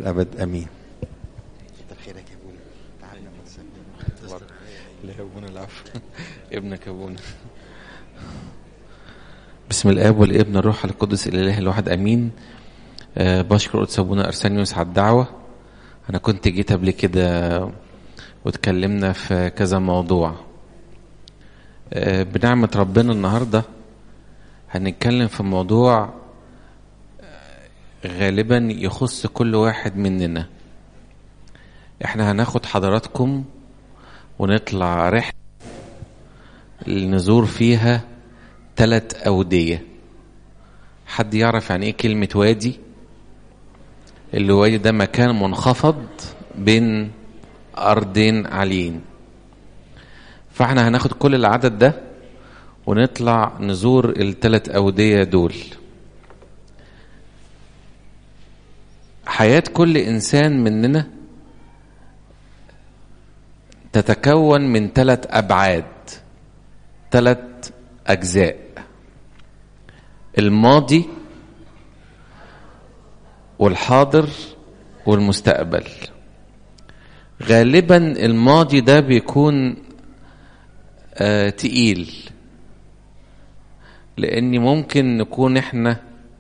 الأبد أمين كتر خيرك يا ابونا تعال لما تسلم لا يا ابونا العفو ابنك يا ابونا بسم الاب والابن الروح القدس الاله الواحد امين أه بشكر قدس ابونا ارسانيوس على الدعوه انا كنت جيت قبل كده واتكلمنا في كذا موضوع أه بنعمه ربنا النهارده هنتكلم في موضوع غالبا يخص كل واحد مننا احنا هناخد حضراتكم ونطلع رحله نزور فيها ثلاث أودية حد يعرف يعني ايه كلمة وادي الوادي ده مكان منخفض بين أرضين عاليين فاحنا هناخد كل العدد ده ونطلع نزور الثلاث أودية دول حياة كل إنسان مننا تتكون من ثلاث أبعاد ثلاث أجزاء الماضي والحاضر والمستقبل غالبا الماضي ده بيكون آه تقيل لأني ممكن نكون احنا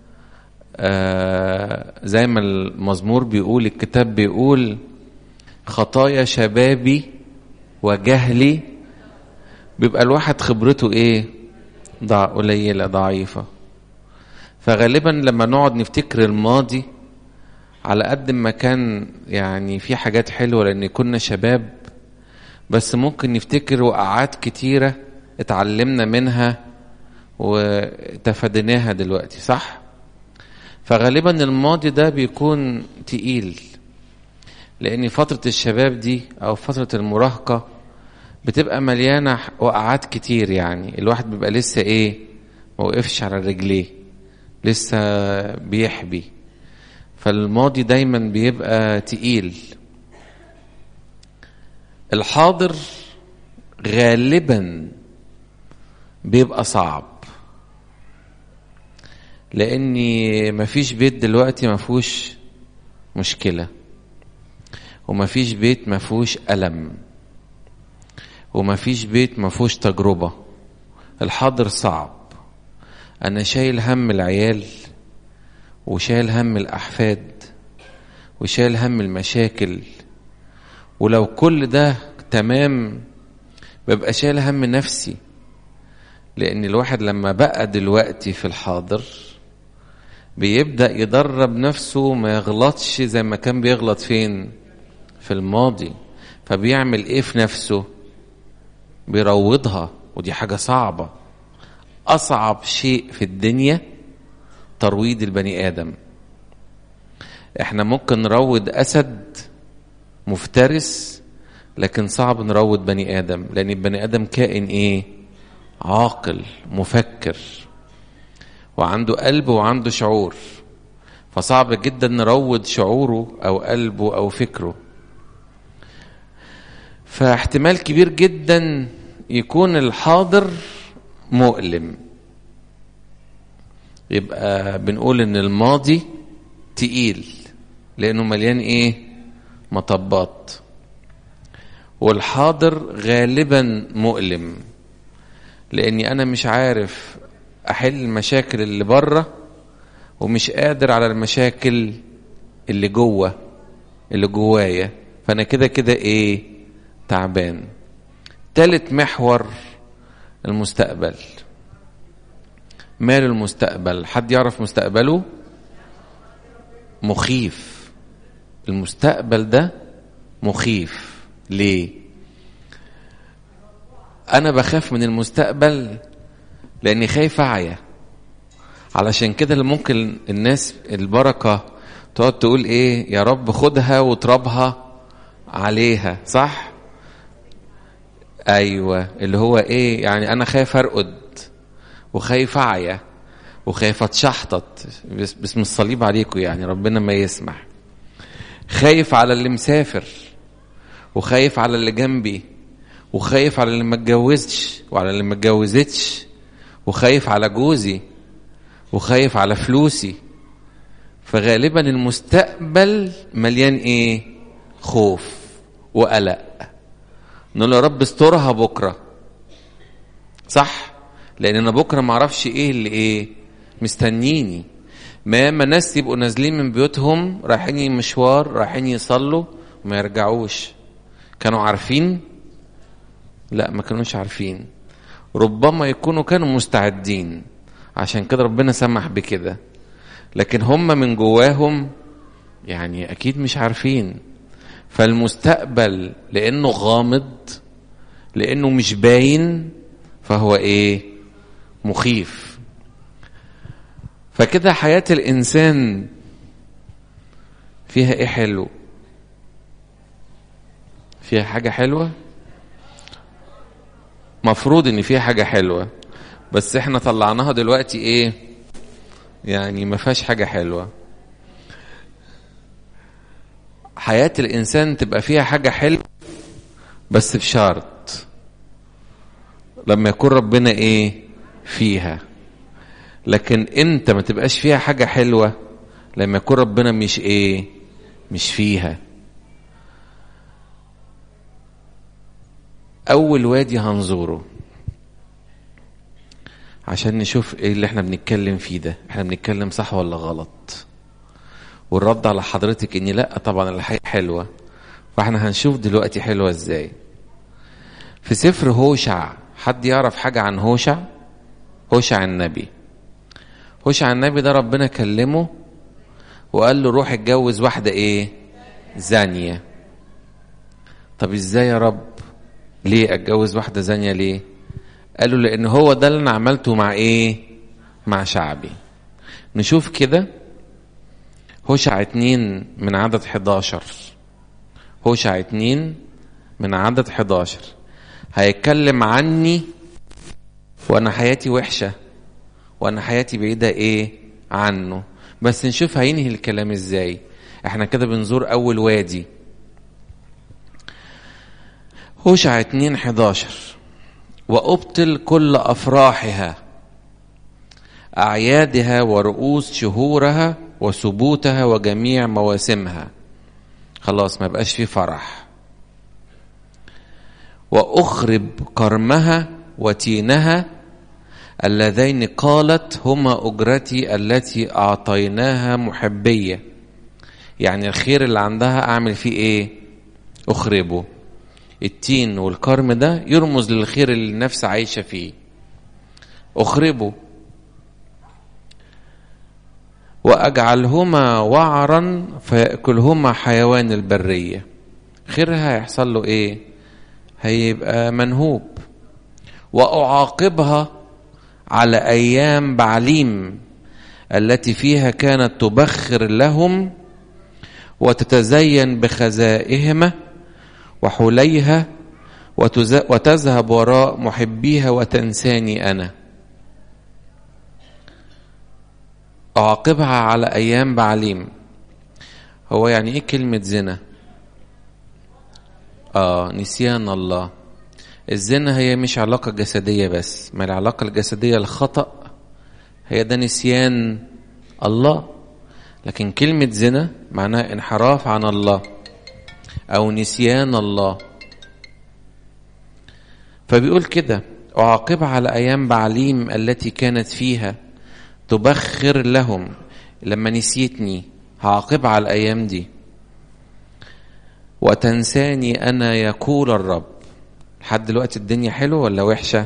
آه زي ما المزمور بيقول الكتاب بيقول خطايا شبابي وجهلي بيبقى الواحد خبرته ايه ضع قليلة ضعيفة فغالبا لما نقعد نفتكر الماضي على قد ما كان يعني في حاجات حلوة لأن كنا شباب بس ممكن نفتكر وقعات كتيرة اتعلمنا منها وتفاديناها دلوقتي صح؟ فغالبا الماضي ده بيكون تقيل لأن فترة الشباب دي أو فترة المراهقة بتبقى مليانة وقعات كتير يعني الواحد بيبقى لسه ايه ما وقفش على رجليه لسه بيحبي فالماضي دايما بيبقى تقيل الحاضر غالبا بيبقى صعب لاني مفيش بيت دلوقتي مفهوش مشكله ومفيش بيت مفهوش الم وما فيش بيت ما فيهوش تجربة الحاضر صعب أنا شايل هم العيال وشايل هم الأحفاد وشايل هم المشاكل ولو كل ده تمام ببقى شايل هم نفسي لأن الواحد لما بقى دلوقتي في الحاضر بيبدأ يدرب نفسه ما يغلطش زي ما كان بيغلط فين في الماضي فبيعمل ايه في نفسه بيروضها ودي حاجة صعبة أصعب شيء في الدنيا ترويض البني آدم احنا ممكن نروض أسد مفترس لكن صعب نروض بني آدم لأن البني آدم كائن إيه عاقل مفكر وعنده قلب وعنده شعور فصعب جدا نروض شعوره أو قلبه أو فكره فاحتمال كبير جدا يكون الحاضر مؤلم يبقى بنقول ان الماضي تقيل لانه مليان ايه مطبات والحاضر غالبا مؤلم لاني انا مش عارف احل المشاكل اللي بره ومش قادر على المشاكل اللي جوه اللي جوايا فانا كده كده ايه تعبان تالت محور المستقبل مال المستقبل حد يعرف مستقبله مخيف المستقبل ده مخيف ليه انا بخاف من المستقبل لاني خايف اعيا علشان كده اللي ممكن الناس البركه تقعد تقول ايه يا رب خدها وتربها عليها صح ايوه اللي هو ايه يعني انا خايف ارقد وخايف اعيا وخايف اتشحطط باسم الصليب عليكم يعني ربنا ما يسمح خايف على اللي مسافر وخايف على اللي جنبي وخايف على اللي ما اتجوزش وعلى اللي ما اتجوزتش وخايف على جوزي وخايف على فلوسي فغالبا المستقبل مليان ايه خوف وقلق نقول له يا رب استرها بكره صح لان انا بكره ما اعرفش ايه اللي ايه مستنيني ما ياما ناس يبقوا نازلين من بيوتهم رايحين مشوار رايحين يصلوا وما يرجعوش كانوا عارفين لا ما كانوش عارفين ربما يكونوا كانوا مستعدين عشان كده ربنا سمح بكده لكن هم من جواهم يعني اكيد مش عارفين فالمستقبل لانه غامض لانه مش باين فهو ايه مخيف فكده حياة الانسان فيها ايه حلو فيها حاجة حلوة مفروض ان فيها حاجة حلوة بس احنا طلعناها دلوقتي ايه يعني ما فيهاش حاجة حلوة حياة الإنسان تبقى فيها حاجة حلوة بس بشرط لما يكون ربنا إيه فيها لكن أنت ما تبقاش فيها حاجة حلوة لما يكون ربنا مش إيه مش فيها أول وادي هنزوره عشان نشوف ايه اللي احنا بنتكلم فيه ده احنا بنتكلم صح ولا غلط والرد على حضرتك اني لا طبعا الحقيقة حلوة فاحنا هنشوف دلوقتي حلوة ازاي في سفر هوشع حد يعرف حاجة عن هوشع هوشع النبي هوشع النبي ده ربنا كلمه وقال له روح اتجوز واحدة ايه زانية طب ازاي يا رب ليه اتجوز واحدة زانية ليه قالوا لان هو ده اللي انا عملته مع ايه مع شعبي نشوف كده هوشع اتنين من عدد 11 هوشع اتنين من عدد 11 هيتكلم عني وانا حياتي وحشة وانا حياتي بعيدة ايه عنه بس نشوف هينهي الكلام ازاي احنا كده بنزور اول وادي هوشع اتنين 11 وابطل كل افراحها اعيادها ورؤوس شهورها وسبوتها وجميع مواسمها خلاص ما بقاش في فرح واخرب كرمها وتينها اللذين قالت هما اجرتي التي اعطيناها محبيه يعني الخير اللي عندها اعمل فيه ايه اخربه التين والكرم ده يرمز للخير اللي النفس عايشة فيه أخربه وأجعلهما وعرا فيأكلهما حيوان البرية خيرها هيحصل له إيه هيبقى منهوب وأعاقبها على أيام بعليم التي فيها كانت تبخر لهم وتتزين بخزائهما وحليها وتذهب وراء محبيها وتنساني أنا أعاقبها على أيام بعليم هو يعني إيه كلمة زنا آه نسيان الله الزنا هي مش علاقة جسدية بس ما العلاقة الجسدية الخطأ هي ده نسيان الله لكن كلمة زنا معناها انحراف عن الله أو نسيان الله فبيقول كده أعاقبها على أيام بعليم التي كانت فيها تبخر لهم لما نسيتني هعاقبها على الأيام دي وتنساني أنا يقول الرب لحد دلوقتي الدنيا حلوة ولا وحشة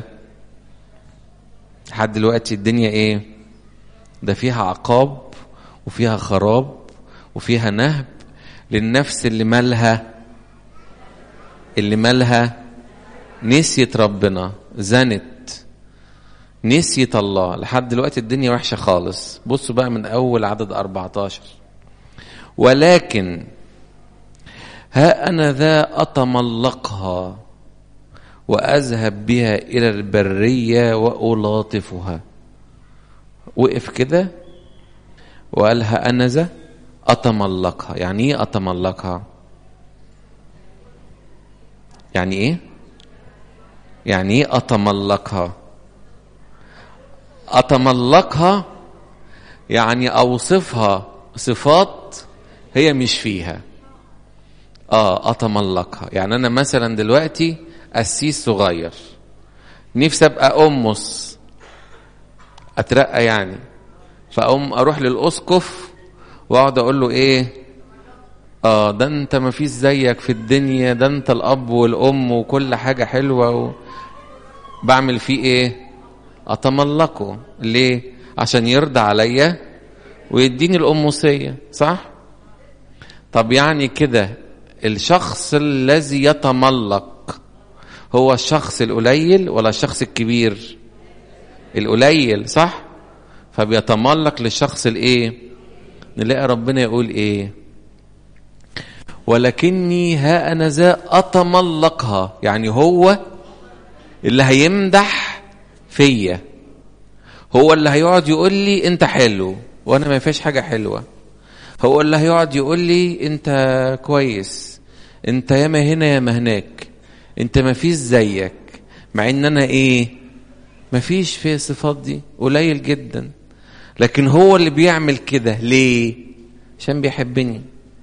لحد دلوقتي الدنيا ايه ده فيها عقاب وفيها خراب وفيها نهب للنفس اللي مالها اللي مالها نسيت ربنا زنت نسيت الله لحد دلوقتي الدنيا وحشة خالص بصوا بقى من أول عدد 14 ولكن ها أنا ذا أتملقها وأذهب بها إلى البرية وألاطفها وقف كده وقال ها أنا ذا أتملقها يعني إيه أتملقها يعني إيه يعني إيه أتملقها أتملقها يعني أوصفها صفات هي مش فيها اه اتملقها يعني انا مثلا دلوقتي قسيس صغير نفسي ابقى امس اترقى يعني فاقوم اروح للاسقف واقعد اقول له ايه اه ده انت ما فيش زيك في الدنيا ده انت الاب والام وكل حاجه حلوه و... بعمل فيه ايه اتملقه ليه عشان يرضى عليا ويديني الاموسيه صح طب يعني كده الشخص الذي يتملق هو الشخص القليل ولا الشخص الكبير القليل صح فبيتملق للشخص الايه نلاقي ربنا يقول ايه ولكني ها انا ذا اتملقها يعني هو اللي هيمدح فيا هو اللي هيقعد يقول لي انت حلو وانا ما فيش حاجه حلوه هو اللي هيقعد يقول لي انت كويس انت ياما هنا ياما هناك انت ما فيش زيك مع ان انا ايه ما فيش في الصفات دي قليل جدا لكن هو اللي بيعمل كده ليه عشان بيحبني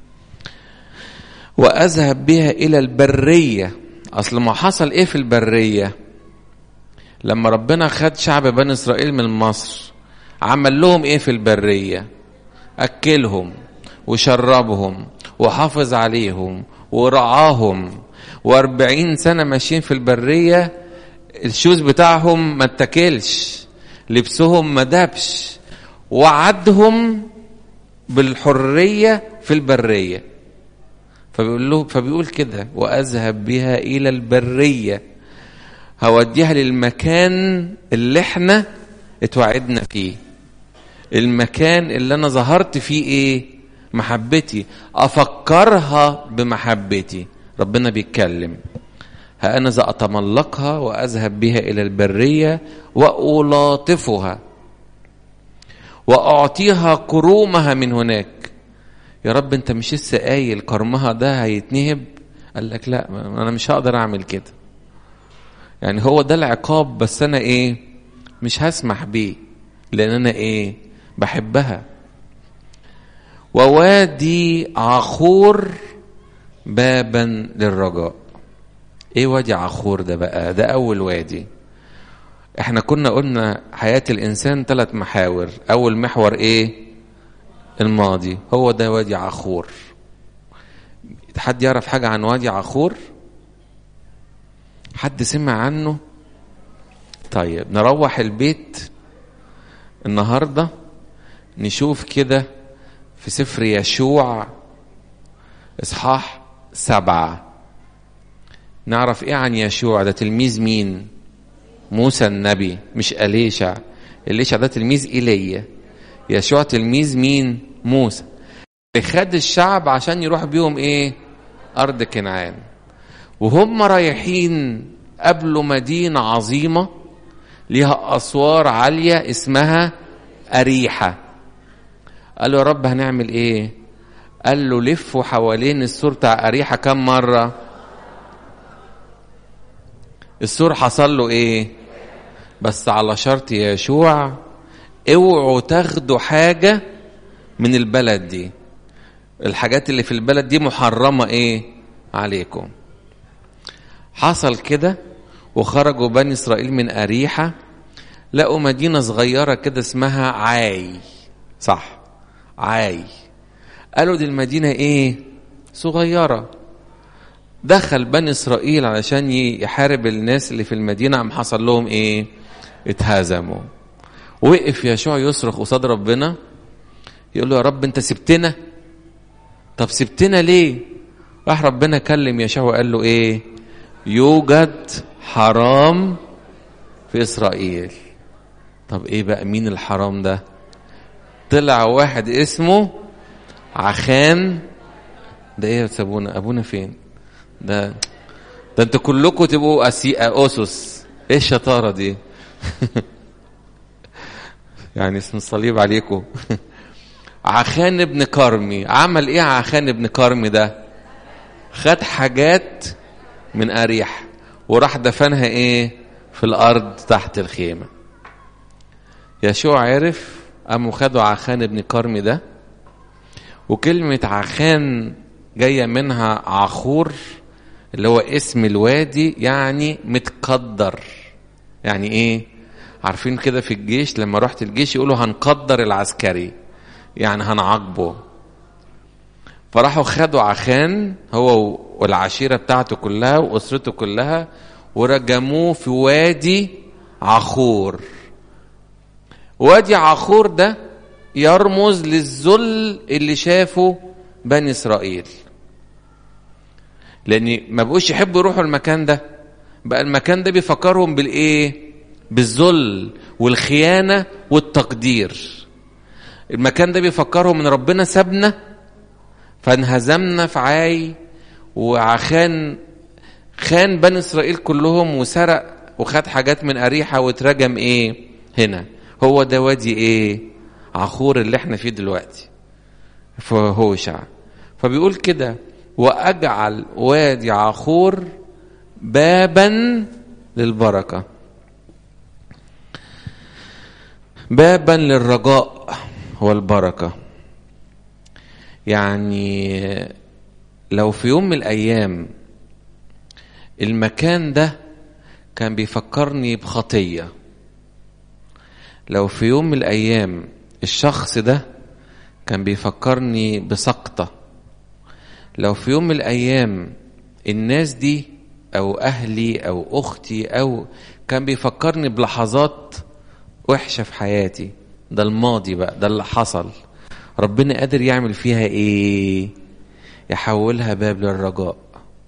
واذهب بها الى البريه اصل ما حصل ايه في البريه لما ربنا خد شعب بني اسرائيل من مصر عمل لهم ايه في البريه اكلهم وشربهم وحافظ عليهم ورعاهم واربعين سنة ماشيين في البرية الشوز بتاعهم ما اتكلش لبسهم ما دبش وعدهم بالحرية في البرية فبيقول له فبيقول كده واذهب بها الى البريه هوديها للمكان اللي احنا اتوعدنا فيه المكان اللي انا ظهرت فيه ايه محبتي افكرها بمحبتي ربنا بيتكلم ها انا ذا اتملقها واذهب بها الى البريه والاطفها واعطيها كرومها من هناك يا رب انت مش لسه قايل كرمها ده هيتنهب قال لك لا انا مش هقدر اعمل كده يعني هو ده العقاب بس انا ايه مش هسمح بيه لان انا ايه بحبها ووادي عخور بابا للرجاء ايه وادي عخور ده بقى ده اول وادي احنا كنا قلنا حياة الانسان ثلاث محاور اول محور ايه الماضي هو ده وادي عخور حد يعرف حاجة عن وادي عخور حد سمع عنه طيب نروح البيت النهاردة نشوف كده في سفر يشوع اصحاح سبعة نعرف ايه عن يشوع ده تلميذ مين موسى النبي مش أليشع أليشع ده تلميذ إيليا يشوع تلميذ مين موسى اللي خد الشعب عشان يروح بيهم ايه أرض كنعان وهم رايحين قابلوا مدينة عظيمة ليها أسوار عالية اسمها أريحة قالوا يا رب هنعمل ايه قال له لفوا حوالين السور بتاع أريحة كم مرة السور حصل له ايه بس على شرط يا يشوع اوعوا تاخدوا حاجة من البلد دي الحاجات اللي في البلد دي محرمة ايه عليكم حصل كده وخرجوا بني اسرائيل من اريحة لقوا مدينة صغيرة كده اسمها عاي صح عاي قالوا دي المدينة ايه صغيرة دخل بني اسرائيل علشان يحارب الناس اللي في المدينة قام حصل لهم ايه اتهزموا وقف يشوع يصرخ قصاد ربنا يقول له يا رب انت سبتنا طب سبتنا ليه راح ربنا كلم يشوع وقال له ايه يوجد حرام في اسرائيل طب ايه بقى مين الحرام ده طلع واحد اسمه عخان ده ايه يا ابونا ابونا فين ده ده انتوا كلكم تبقوا أسي... اسس ايه الشطاره دي يعني اسم الصليب عليكم عخان ابن كرمي عمل ايه عخان ابن كرمي ده خد حاجات من اريح وراح دفنها ايه في الارض تحت الخيمه يشوع عرف قاموا خدوا عخان ابن كرمي ده وكلمة عخان جاية منها عخور اللي هو اسم الوادي يعني متقدر يعني ايه عارفين كده في الجيش لما رحت الجيش يقولوا هنقدر العسكري يعني هنعاقبه فراحوا خدوا عخان هو والعشيرة بتاعته كلها وأسرته كلها ورجموه في وادي عخور وادي عخور ده يرمز للذل اللي شافه بني إسرائيل لأن ما بقوش يحبوا يروحوا المكان ده بقى المكان ده بيفكرهم بالإيه بالذل والخيانة والتقدير المكان ده بيفكرهم ان ربنا سابنا فانهزمنا في عاي وعخان خان بني اسرائيل كلهم وسرق وخد حاجات من اريحه واترجم ايه هنا هو ده وادي ايه عخور اللي احنا فيه دلوقتي في هوشع فبيقول كده واجعل وادي عخور بابا للبركه بابا للرجاء والبركه يعني لو في يوم من الايام المكان ده كان بيفكرني بخطيه لو في يوم من الايام الشخص ده كان بيفكرني بسقطه لو في يوم من الايام الناس دي او اهلي او اختي او كان بيفكرني بلحظات وحشه في حياتي ده الماضي بقى ده اللي حصل ربنا قادر يعمل فيها ايه يحولها باب للرجاء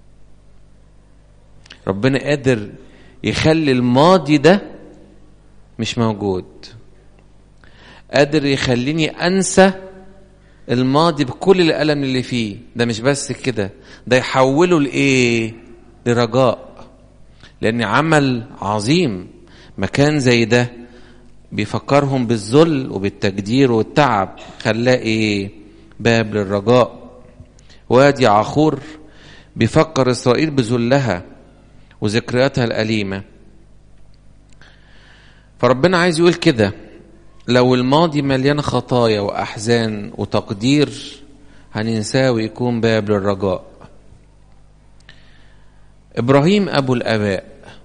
ربنا قادر يخلي الماضي ده مش موجود قادر يخليني انسى الماضي بكل الالم اللي فيه ده مش بس كده ده يحوله لايه لرجاء لان عمل عظيم مكان زي ده بيفكرهم بالذل وبالتجدير والتعب خلاه ايه باب للرجاء وادي عخور بيفكر اسرائيل بذلها وذكرياتها الاليمه فربنا عايز يقول كده لو الماضي مليان خطايا واحزان وتقدير هننساه ويكون باب للرجاء ابراهيم ابو الاباء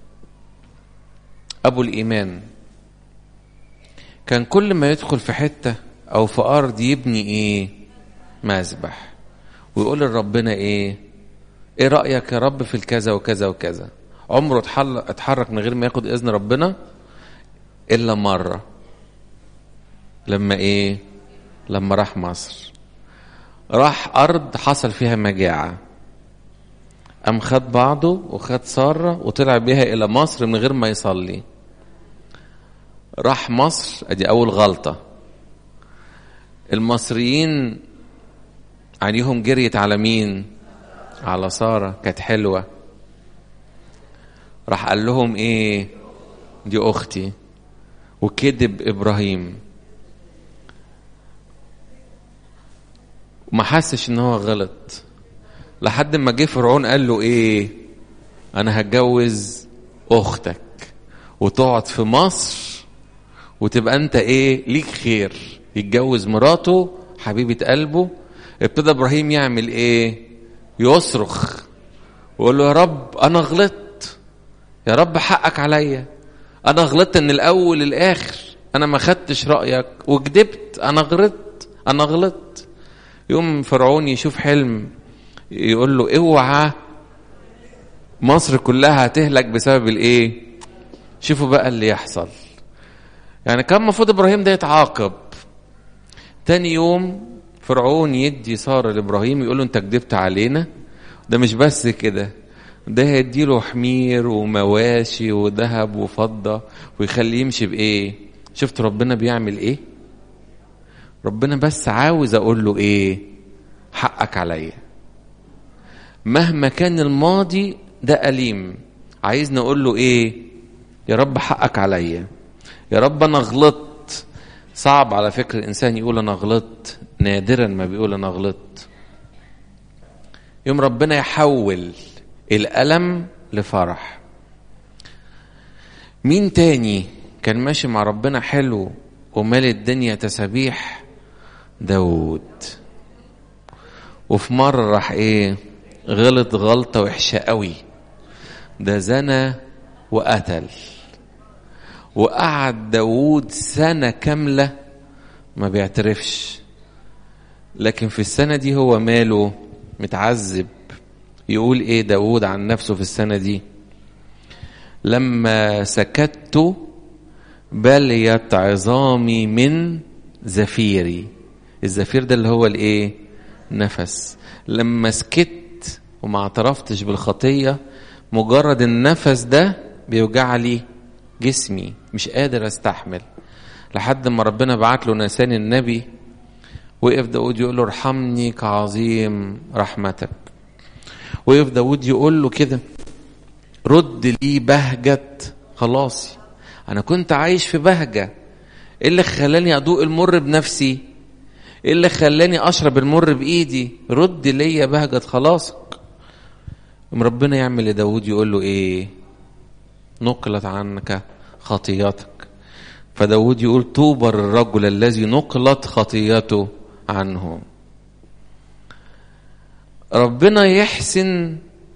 ابو الايمان كان كل ما يدخل في حته او في ارض يبني ايه مذبح ويقول لربنا ايه ايه رايك يا رب في الكذا وكذا وكذا عمره اتحرك من غير ما ياخد اذن ربنا الا مره لما ايه لما راح مصر راح ارض حصل فيها مجاعه قام خد بعضه وخد ساره وطلع بيها الى مصر من غير ما يصلي راح مصر ادي اول غلطه المصريين عليهم جريت على مين على ساره كانت حلوه راح قال لهم ايه دي اختي وكذب ابراهيم وما حسش ان هو غلط لحد ما جه فرعون قال له ايه انا هتجوز اختك وتقعد في مصر وتبقى انت ايه ليك خير يتجوز مراته حبيبة قلبه ابتدى ابراهيم يعمل ايه يصرخ ويقول له يا رب انا غلطت يا رب حقك عليا انا غلطت من الاول للاخر انا ما خدتش رايك وكدبت انا غلطت انا غلطت يوم فرعون يشوف حلم يقول له اوعى مصر كلها هتهلك بسبب الايه شوفوا بقى اللي يحصل يعني كان المفروض ابراهيم ده يتعاقب تاني يوم فرعون يدي ساره لابراهيم يقول له انت كدبت علينا ده مش بس كده ده هيديله حمير ومواشي وذهب وفضه ويخليه يمشي بايه شفت ربنا بيعمل ايه ربنا بس عاوز اقول له ايه حقك عليا مهما كان الماضي ده أليم عايزني أقول له إيه يا رب حقك عليا يا رب أنا غلطت صعب على فكرة الإنسان يقول أنا غلطت نادرا ما بيقول أنا غلطت يوم ربنا يحول الألم لفرح مين تاني كان ماشي مع ربنا حلو ومال الدنيا تسابيح داود وفي مرة راح ايه غلط غلطة وحشة قوي ده زنى وقتل وقعد داود سنة كاملة ما بيعترفش لكن في السنة دي هو ماله متعذب يقول ايه داود عن نفسه في السنة دي لما سكت بليت عظامي من زفيري الزفير ده اللي هو الايه نفس لما سكت وما اعترفتش بالخطية مجرد النفس ده بيوجع لي جسمي مش قادر استحمل لحد ما ربنا بعت له نسان النبي وقف داود يقول له ارحمني كعظيم رحمتك وقف داود يقول له كده رد لي بهجة خلاصي انا كنت عايش في بهجة ايه اللي خلاني ادوق المر بنفسي ايه اللي خلاني اشرب المر بايدي رد ليا بهجة خلاصك ربنا يعمل لداود يقول له ايه نقلت عنك خطياتك فداود يقول طوبى الرجل الذي نقلت خطيته عنه ربنا يحسن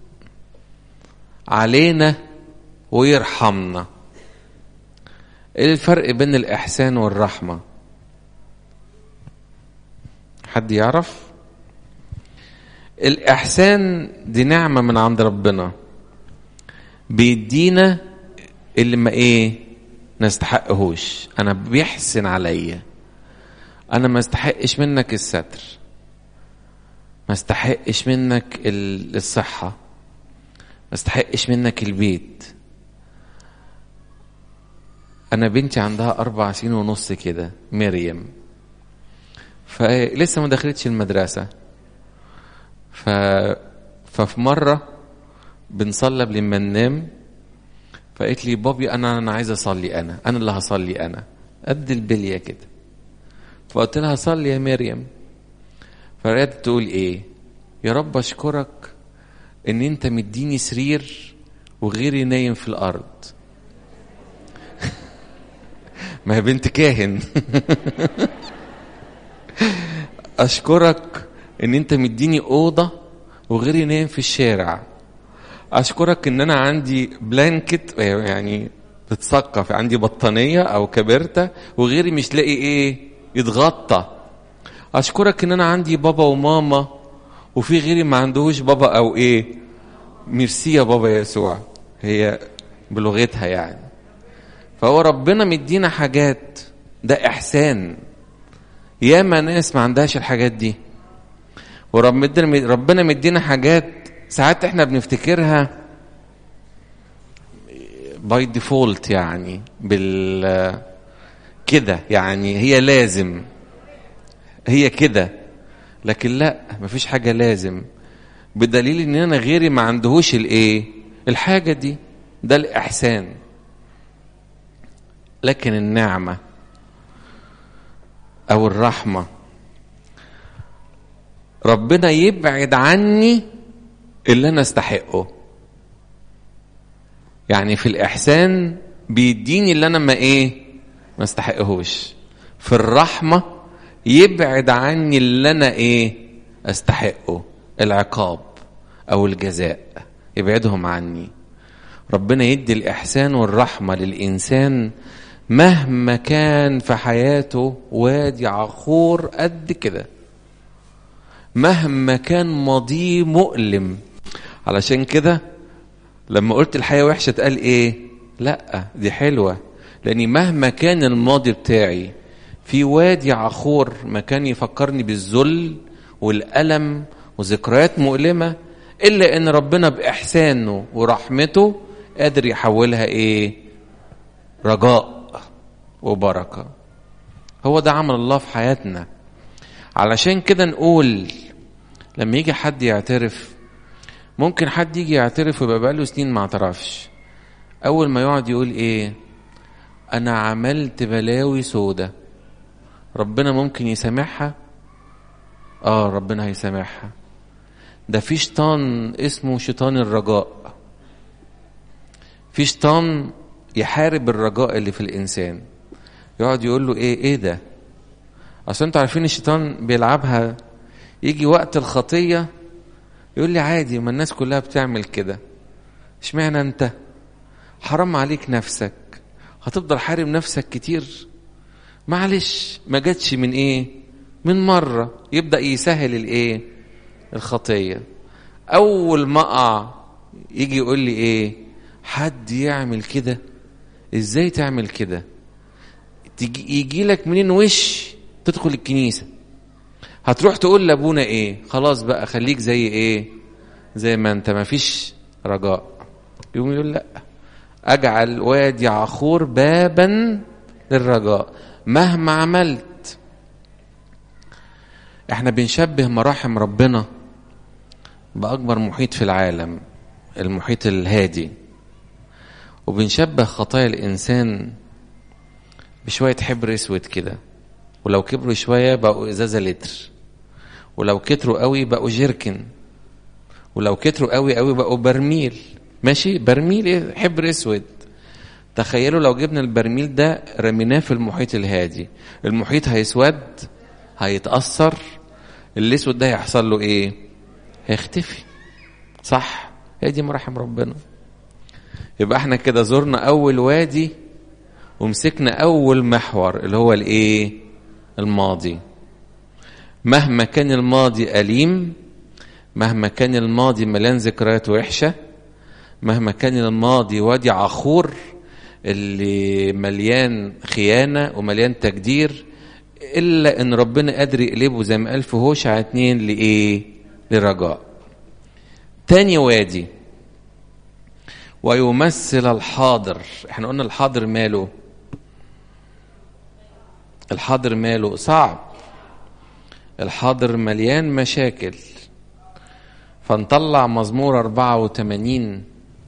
علينا ويرحمنا ايه الفرق بين الاحسان والرحمه حد يعرف الاحسان دي نعمه من عند ربنا بيدينا اللي ما ايه نستحقهوش انا بيحسن عليا انا ما استحقش منك الستر ما استحقش منك الصحه ما استحقش منك البيت انا بنتي عندها اربع سنين ونص كده مريم فلسه ما دخلتش المدرسه ف ففي مره بنصلي قبل ما ننام فقالت لي بابي انا انا عايزه اصلي انا انا اللي هصلي انا قد البليه كده فقلت لها صلي يا مريم فرقت تقول ايه يا رب اشكرك ان انت مديني سرير وغيري نايم في الارض ما هي بنت كاهن اشكرك ان انت مديني اوضه وغيري نايم في الشارع اشكرك ان انا عندي بلانكت يعني بتثقف عندي بطانيه او كبرته وغيري مش لاقي ايه يتغطى اشكرك ان انا عندي بابا وماما وفي غيري ما عندهوش بابا او ايه ميرسي يا بابا يسوع هي بلغتها يعني فهو ربنا مدينا حاجات ده احسان ياما ناس ما عندهاش الحاجات دي وربنا ربنا مدينا حاجات ساعات احنا بنفتكرها باي ديفولت يعني بال كده يعني هي لازم هي كده لكن لا مفيش حاجه لازم بدليل ان انا غيري ما عندهوش الايه الحاجه دي ده الاحسان لكن النعمه او الرحمه ربنا يبعد عني اللي انا استحقه يعني في الاحسان بيديني اللي انا ما ايه ما استحقهوش في الرحمه يبعد عني اللي انا ايه استحقه العقاب او الجزاء يبعدهم عني ربنا يدي الاحسان والرحمه للانسان مهما كان في حياته وادي عخور قد كده مهما كان ماضيه مؤلم علشان كده لما قلت الحياه وحشه اتقال ايه لا دي حلوه لاني مهما كان الماضي بتاعي في وادي عخور مكان يفكرني بالذل والالم وذكريات مؤلمه الا ان ربنا باحسانه ورحمته قادر يحولها ايه رجاء وبركه هو ده عمل الله في حياتنا علشان كده نقول لما يجي حد يعترف ممكن حد يجي يعترف ويبقى بقاله سنين ما اعترفش اول ما يقعد يقول ايه انا عملت بلاوي سودة ربنا ممكن يسامحها اه ربنا هيسامحها ده في شيطان اسمه شيطان الرجاء في شيطان يحارب الرجاء اللي في الانسان يقعد يقول له ايه ايه ده اصل انتوا عارفين الشيطان بيلعبها يجي وقت الخطية يقول لي عادي ما الناس كلها بتعمل كده اشمعنى انت حرام عليك نفسك هتفضل حارم نفسك كتير معلش ما جاتش من ايه من مرة يبدأ يسهل الايه الخطية اول ما اقع يجي يقول لي ايه حد يعمل كده ازاي تعمل كده تيجي يجي لك منين وش تدخل الكنيسة هتروح تقول لابونا ايه خلاص بقى خليك زي ايه زي ما انت ما فيش رجاء يقوم يقول لا اجعل وادي عخور بابا للرجاء مهما عملت احنا بنشبه مراحم ربنا باكبر محيط في العالم المحيط الهادي وبنشبه خطايا الانسان بشويه حبر اسود كده ولو كبروا شويه بقوا ازازه لتر ولو كتروا قوي بقوا جيركن ولو كتروا قوي قوي بقوا برميل ماشي برميل إيه؟ حبر اسود تخيلوا لو جبنا البرميل ده رميناه في المحيط الهادي المحيط هيسود هيتأثر الاسود ده هيحصل له ايه هيختفي صح هي دي مراحم ربنا يبقى احنا كده زرنا اول وادي ومسكنا اول محور اللي هو الايه الماضي مهما كان الماضي أليم مهما كان الماضي مليان ذكريات وحشة مهما كان الماضي وادي عخور اللي مليان خيانة ومليان تجدير إلا إن ربنا قادر يقلبه زي ما قال في هوشع اتنين لإيه؟ لرجاء. تاني وادي ويمثل الحاضر، احنا قلنا الحاضر ماله؟ الحاضر ماله؟ صعب. الحاضر مليان مشاكل. فنطلع مزمور 84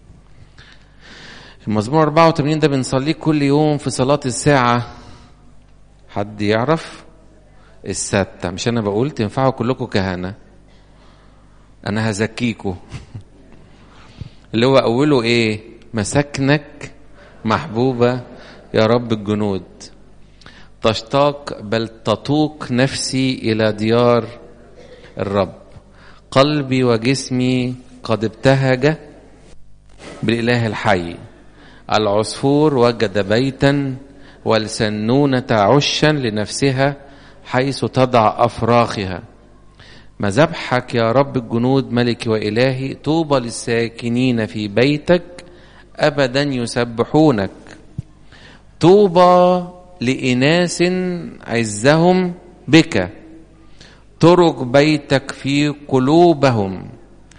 المزمور 84 ده بنصليه كل يوم في صلاة الساعة حد يعرف الستة مش أنا بقول تنفعوا كلكم كهنة أنا هزكيكوا اللي هو أوله إيه مساكنك محبوبة يا رب الجنود تشتاق بل تطوق نفسي إلى ديار الرب قلبي وجسمي قد ابتهج بالإله الحي العصفور وجد بيتا والسنونة عشا لنفسها حيث تضع أفراخها مذبحك يا رب الجنود ملكي وإلهي طوبى للساكنين في بيتك أبدا يسبحونك طوبى لإناس عزهم بك ترك بيتك في قلوبهم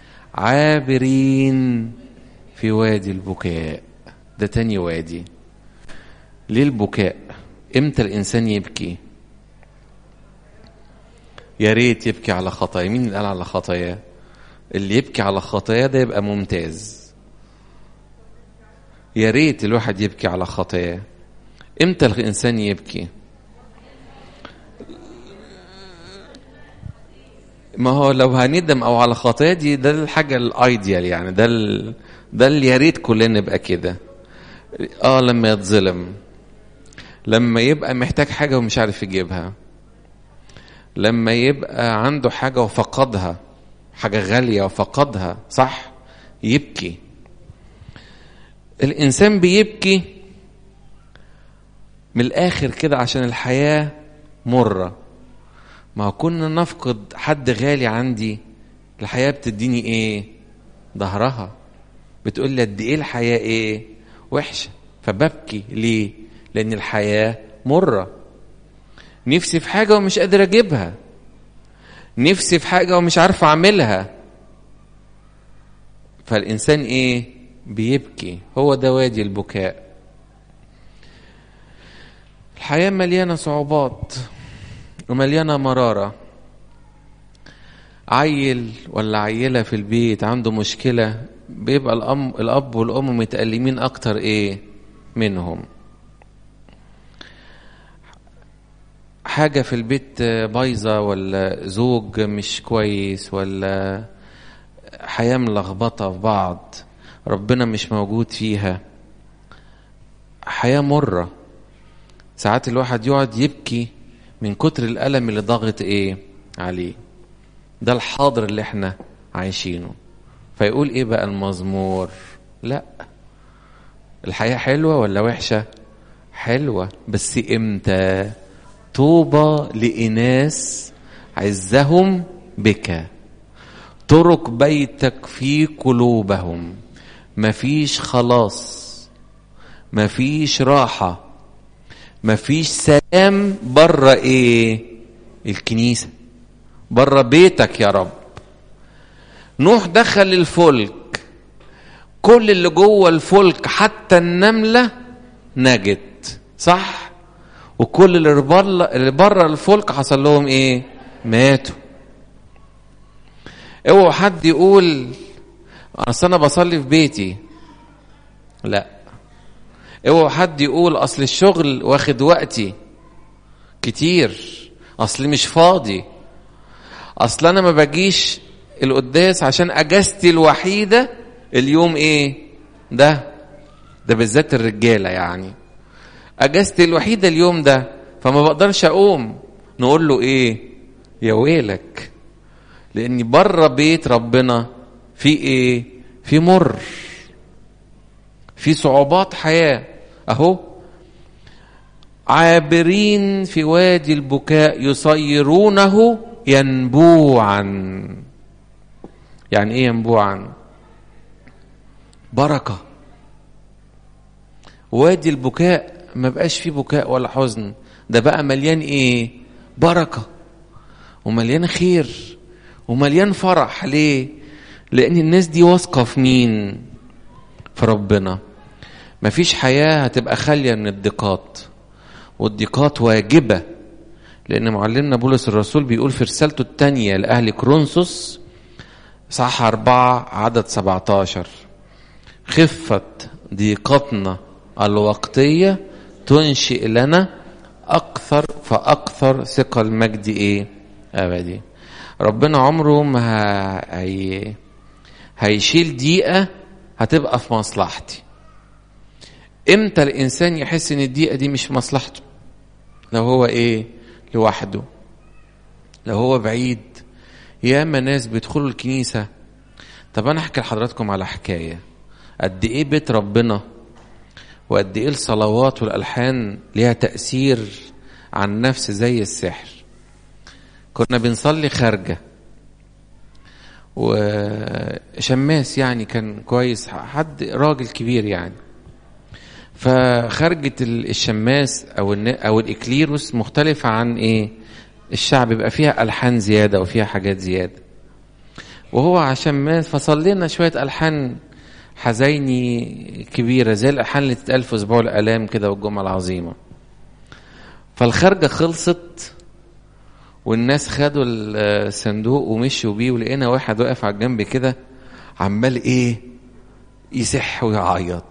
عابرين في وادي البكاء ده تاني وادي ليه البكاء امتى الانسان يبكي يا ريت يبكي على خطايا مين اللي قال على خطايا اللي يبكي على خطايا ده يبقى ممتاز يا ريت الواحد يبكي على خطايا امتى الانسان يبكي ما هو لو هندم او على خطايا دي ده الحاجه الايديال يعني ده ال... ده اللي يا ريت كلنا نبقى كده اه لما يتظلم لما يبقى محتاج حاجه ومش عارف يجيبها لما يبقى عنده حاجه وفقدها حاجه غاليه وفقدها صح يبكي الانسان بيبكي من الاخر كده عشان الحياه مره ما كنا نفقد حد غالي عندي الحياه بتديني ايه ظهرها بتقول لي قد ايه الحياه ايه وحشه فببكي ليه لان الحياه مره نفسي في حاجه ومش قادر اجيبها نفسي في حاجه ومش عارف اعملها فالانسان ايه بيبكي هو ده وادي البكاء الحياه مليانه صعوبات ومليانه مراره عيل ولا عيله في البيت عنده مشكله بيبقى الأم الاب والام متألمين اكتر ايه منهم حاجة في البيت بايظة ولا زوج مش كويس ولا حياة ملخبطة في بعض ربنا مش موجود فيها حياة مرة ساعات الواحد يقعد يبكي من كتر الألم اللي ضاغط ايه عليه ده الحاضر اللي احنا عايشينه فيقول ايه بقى المزمور لا الحياة حلوة ولا وحشة حلوة بس امتى طوبى لإناس عزهم بك طرق بيتك في قلوبهم مفيش خلاص مفيش راحة مفيش سلام بره ايه الكنيسة بره بيتك يا رب نوح دخل الفلك كل اللي جوه الفلك حتى النملة نجت صح وكل اللي بره اللي بره الفلك حصل لهم ايه ماتوا اوعوا حد يقول اصل انا بصلي في بيتي لا اوعوا حد يقول اصل الشغل واخد وقتي كتير اصل مش فاضي اصل انا ما باجيش القداس عشان اجازتي الوحيده اليوم ايه ده ده بالذات الرجاله يعني اجازتي الوحيده اليوم ده فما بقدرش اقوم نقول له ايه يا ويلك لاني بره بيت ربنا في ايه في مر في صعوبات حياه اهو عابرين في وادي البكاء يصيرونه ينبوعا يعني ايه ينبوعا بركه وادي البكاء ما بقاش فيه بكاء ولا حزن ده بقى مليان ايه بركه ومليان خير ومليان فرح ليه لان الناس دي واثقه في مين في ربنا مفيش حياه هتبقى خاليه من الضيقات والضيقات واجبه لان معلمنا بولس الرسول بيقول في رسالته الثانيه لاهل كرونسوس صح أربعة عدد 17 خفة ضيقتنا الوقتية تنشئ لنا أكثر فأكثر ثقة المجد إيه؟ أبدي ربنا عمره ما هي هيشيل دقيقة هتبقى في مصلحتي امتى الإنسان يحس إن الدقيقة دي مش في مصلحته لو هو إيه لوحده لو هو بعيد ياما ناس بيدخلوا الكنيسة طب أنا أحكي لحضراتكم على حكاية قد إيه بيت ربنا وقد إيه الصلوات والألحان ليها تأثير على النفس زي السحر كنا بنصلي خارجة وشماس يعني كان كويس حد راجل كبير يعني فخرجة الشماس أو أو الإكليروس مختلفة عن إيه؟ الشعب بيبقى فيها ألحان زيادة وفيها حاجات زيادة وهو عشان ما فصلينا شوية ألحان حزيني كبيرة زي الألحان اللي تتقال في أسبوع الآلام كده والجمعة العظيمة فالخارجة خلصت والناس خدوا الصندوق ومشوا بيه ولقينا واحد واقف على الجنب كده عمال ايه يسح ويعيط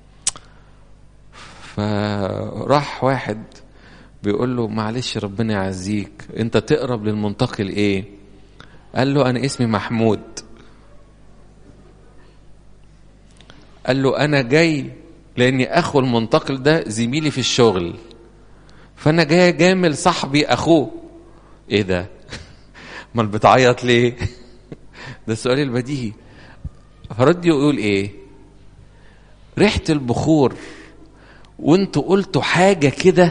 فراح واحد بيقول له معلش ربنا يعزيك انت تقرب للمنتقل ايه قال له انا اسمي محمود قال له انا جاي لاني اخو المنتقل ده زميلي في الشغل فانا جاي اجامل صاحبي اخوه ايه ده امال بتعيط ليه ده السؤال البديهي فرد يقول ايه ريحه البخور وانتوا قلتوا حاجه كده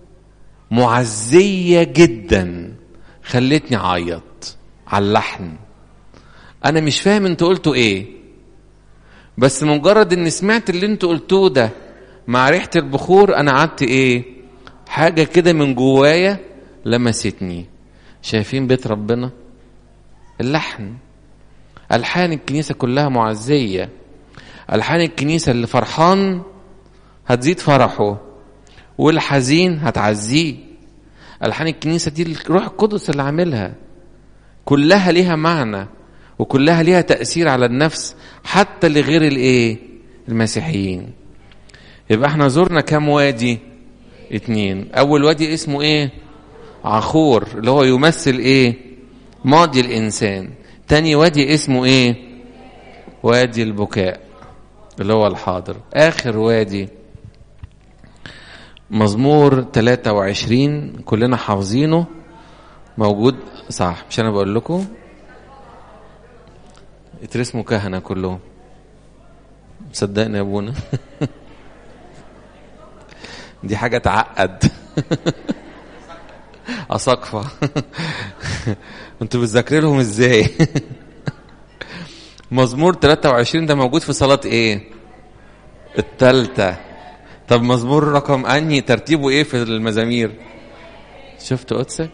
معزيه جدا خلتني اعيط على اللحن انا مش فاهم انتوا قلتوا ايه بس مجرد اني سمعت اللي انتوا قلتوه ده مع ريحه البخور انا قعدت ايه حاجه كده من جوايا لمستني شايفين بيت ربنا اللحن الحان الكنيسه كلها معزيه الحان الكنيسه اللي فرحان هتزيد فرحه والحزين هتعزيه الحان الكنيسه دي الروح القدس اللي عاملها كلها ليها معنى وكلها ليها تاثير على النفس حتى لغير الايه المسيحيين يبقى احنا زرنا كام وادي اتنين اول وادي اسمه ايه عخور اللي هو يمثل ايه ماضي الانسان تاني وادي اسمه ايه وادي البكاء اللي هو الحاضر اخر وادي مزمور 23 كلنا حافظينه موجود صح مش انا بقول لكم يترسموا كهنة كلهم صدقني يا ابونا دي حاجة تعقد أساقفة انتوا بتذاكري لهم ازاي مزمور 23 ده موجود في صلاة ايه التالتة طب مزمور رقم انهي ترتيبه ايه في المزامير شفت قدسك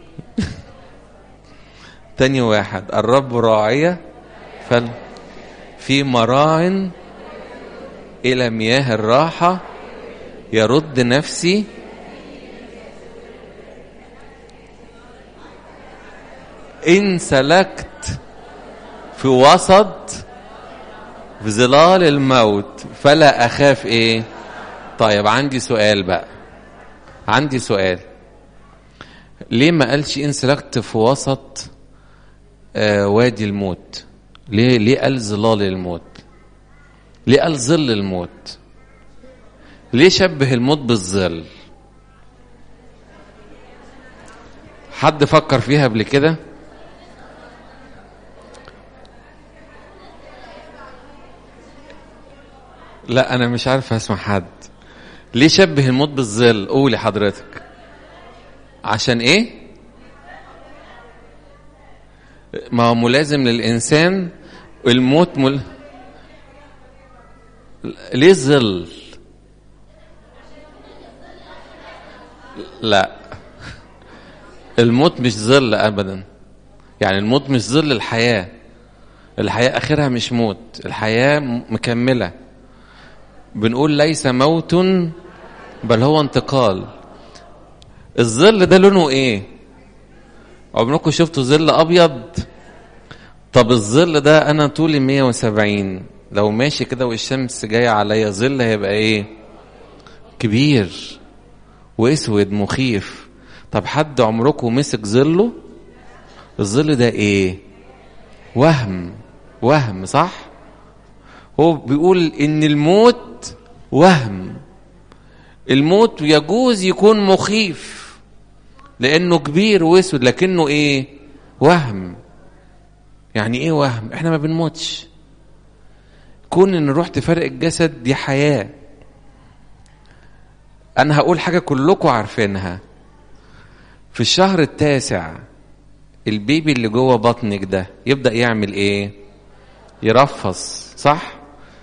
تاني واحد الرب راعية فل في مراع إلى مياه الراحة يرد نفسي إن سلكت في وسط في ظلال الموت فلا أخاف إيه طيب عندي سؤال بقى عندي سؤال ليه ما قالش إن سلكت في وسط آه وادي الموت ليه ليه قال ظلال الموت ليه قال ظل الموت ليه شبه الموت بالظل حد فكر فيها قبل كده لا انا مش عارف اسمع حد ليه شبه الموت بالظل قولي حضرتك عشان ايه ما هو ملازم للانسان الموت مل... ليه ظل لا الموت مش ظل ابدا يعني الموت مش ظل الحياه الحياه اخرها مش موت الحياه مكمله بنقول ليس موت بل هو انتقال الظل ده لونه ايه عمركم شفتوا ظل ابيض طب الظل ده انا طولي 170 لو ماشي كده والشمس جايه عليا ظل هيبقى ايه كبير واسود مخيف طب حد عمركم مسك ظله الظل ده ايه وهم وهم صح هو بيقول ان الموت وهم الموت يجوز يكون مخيف لانه كبير واسود لكنه ايه وهم يعني ايه وهم احنا ما بنموتش كون ان الروح تفرق الجسد دي حياه انا هقول حاجه كلكم عارفينها في الشهر التاسع البيبي اللي جوه بطنك ده يبدا يعمل ايه يرفص صح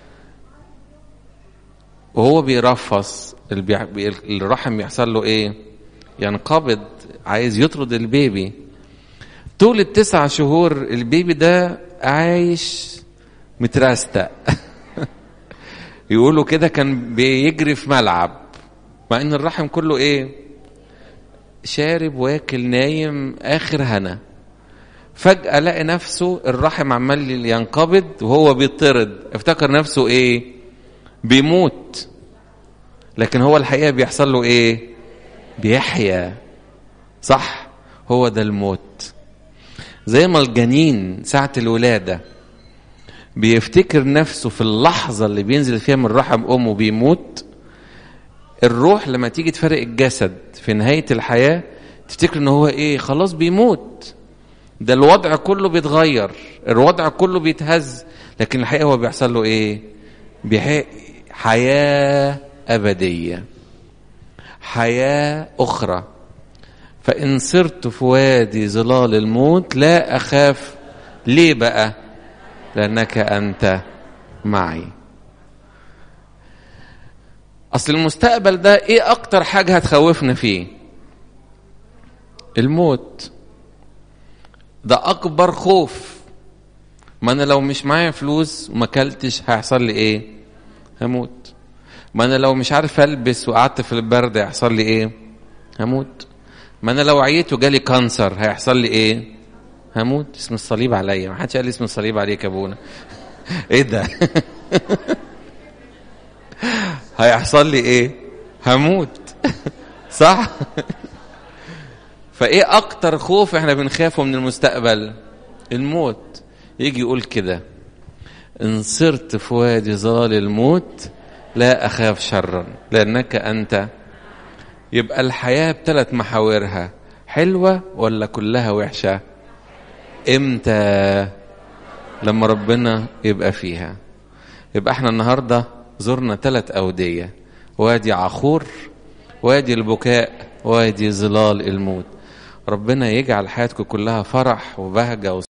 وهو بيرفص الرحم يحصل له ايه ينقبض عايز يطرد البيبي طول التسع شهور البيبي ده عايش مترستق يقولوا كده كان بيجري في ملعب مع ان الرحم كله ايه شارب واكل نايم اخر هنا فجأة لقى نفسه الرحم عمال ينقبض وهو بيطرد افتكر نفسه ايه بيموت لكن هو الحقيقة بيحصل له ايه بيحيا صح هو ده الموت زي ما الجنين ساعة الولادة بيفتكر نفسه في اللحظة اللي بينزل فيها من رحم أمه بيموت الروح لما تيجي تفرق الجسد في نهاية الحياة تفتكر ان هو ايه خلاص بيموت ده الوضع كله بيتغير الوضع كله بيتهز لكن الحقيقة هو بيحصل له ايه بيحق حياة أبدية حياة أخرى فإن صرت في وادي ظلال الموت لا أخاف ليه بقى لأنك أنت معي أصل المستقبل ده إيه أكتر حاجة هتخوفنا فيه الموت ده أكبر خوف ما أنا لو مش معايا فلوس وما أكلتش هيحصل لي إيه هموت ما أنا لو مش عارف ألبس وقعدت في البرد هيحصل لي إيه هموت ما أنا لو عييت وجالي كانسر هيحصل لي إيه هموت اسم الصليب عليا ما حدش قال لي اسم الصليب عليك يا ابونا ايه ده هيحصل لي ايه هموت صح فايه اكتر خوف احنا بنخافه من المستقبل الموت يجي يقول كده ان صرت في وادي ظلال الموت لا اخاف شرا لانك انت يبقى الحياه بثلاث محاورها حلوه ولا كلها وحشه امتى لما ربنا يبقى فيها يبقى احنا النهاردة زرنا ثلاث أودية وادي عخور وادي البكاء وادي ظلال الموت ربنا يجعل حياتكم كلها فرح وبهجة